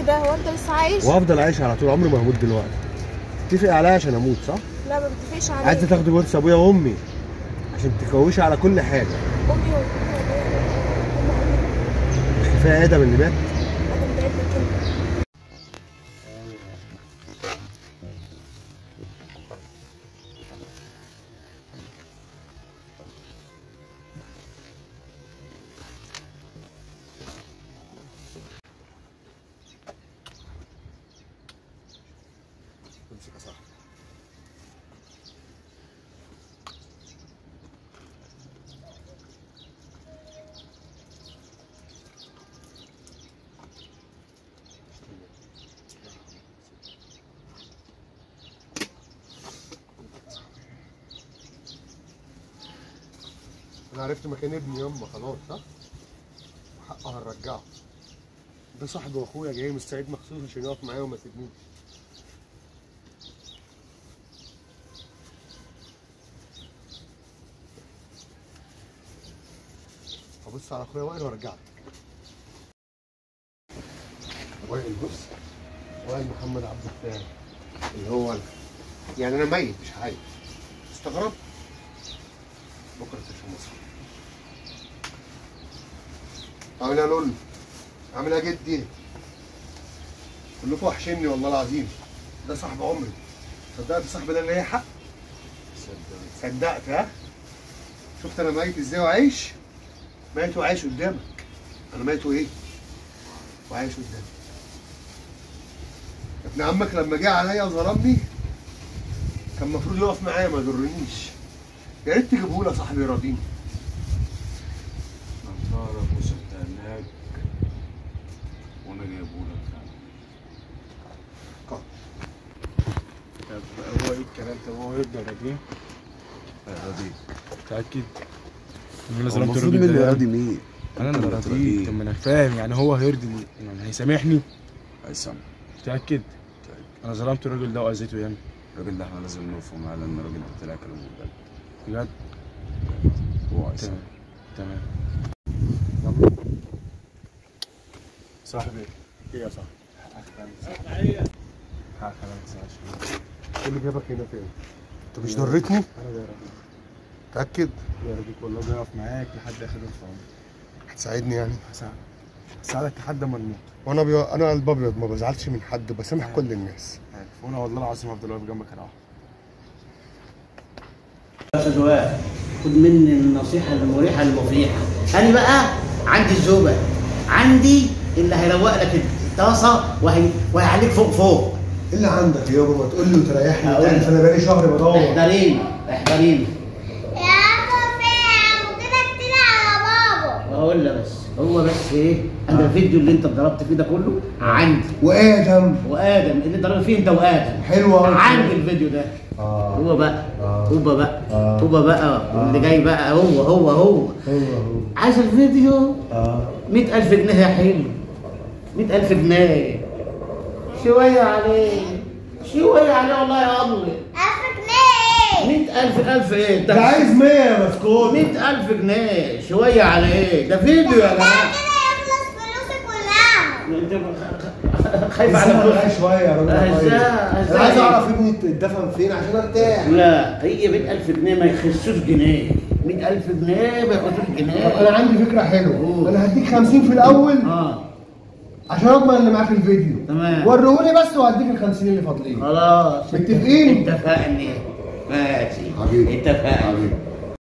ايه ده هو انت لسه عايش؟ وهفضل عايش على طول عمري ما هموت دلوقتي اتفق عليا عشان اموت صح لا ما بتفقش عليا عايزه تاخدي ورث ابويا وامي عشان تكوشي على كل حاجه امي وابويا مش كفايه ادم اللي مات انا متعبت كده امسك يا صاحبي انا عرفت مكان ابني يما خلاص صح حقه هنرجعه ده صاحبي واخويا جاي مستعد مخصوص عشان يقف معايا وما يسيبنيش هبص على اخويا وائل وارجع لك وائل بص وائل محمد عبد الفتاح اللي هو انا يعني انا ميت مش حي استغرب بكره تشوف مصر عامل ايه يا لول عامل ايه يا جدي كلكم وحشني والله العظيم ده صاحب عمري صدقت صاحبي ده اللي هي حق صدقت ها شفت انا ميت ازاي وعايش ميت وعايش قدامك انا ميت وايه وعايش قدامك ابن عمك لما جه عليا وظلمني كان المفروض يقف معايا ما يضرنيش يا ريت تجيبهولي يا صاحبي يراضيني نطارك وصدقناك وانا جايبهولك طب هو ايه الكلام طب هو يرضى راضيه راضيك متأكد ان انا هو ظلمت المفروض الراجل مني ده راضي مين؟ انا اللي اللي راضيه تراضيه. طب ما انا فاهم يعني هو هيرضي يعني هيسامحني هيسامح متأكد انا ظلمت الراجل ده واذيته يعني الراجل ده احنا لازم نقف معاه لان الراجل ده طلع كلامه بجد بجد هو هيسامح تمام تمام صاحبي ايه يا صاحبي حقك على ما تزعلش ايه اللي جابك هنا فين انت مش ضرتني انا جاي راضيك متاكد جاي راضيك والله جاي اقف معاك لحد اخر يوم في عمري هتساعدني يعني هساعدك هساعدك لحد ما نموت وانا بي... انا قلب ابيض ما بزعلش من حد بسامح كل الناس عارف وانا والله العظيم هفضل واقف جنبك يا راح استاذ وائل خد مني النصيحه المريحه المفرحه انا بقى عندي الزوبه عندي اللي هيروق لك الطاسه وهي وهيعليك فوق فوق ايه اللي عندك يابا ما تقول لي وتريحني هقول تعرف لك. انا بقالي شهر بدور احضريني احضريني يا بابا ممكن اكتب على بابا اقول لك بس هو بس ايه انا الفيديو اللي انت اتضربت فيه ده كله عندي وادم وادم اللي ضربت فيه انت وادم حلو أوي. عندي الفيديو ده اه هو بقى آه. هو بقى آه. هو بقى واللي جاي بقى هو هو هو هو هو عايز الفيديو اه 100000 جنيه يا حلو 100000 جنيه شوية عليه شوية عليه والله يا أبوي ألف جنيه 100000 ألف إيه انت عايز 100 يا مسكوت 100000 جنيه شوية عليه ده فيديو يا لا جماعة كده يخلص فلوسي كلها أنت خايف على على فلوسك شويه يا راجل ازاي طيب. ازاي انا عايز اعرف ابني اتدفن فين عشان ارتاح لا هي 100000 جنيه ما يخسوش جنيه 100000 جنيه ما يخسوش طب جنيه انا عندي فكره حلوه قول. انا هديك 50 في الاول اه عشان اضمن اللي معاك الفيديو تمام. وريهولي بس وهديك ال 50 اللي فاضلين خلاص متفقين؟ اتفقنا ماشي حبيبي. اتفقنا حبيبي.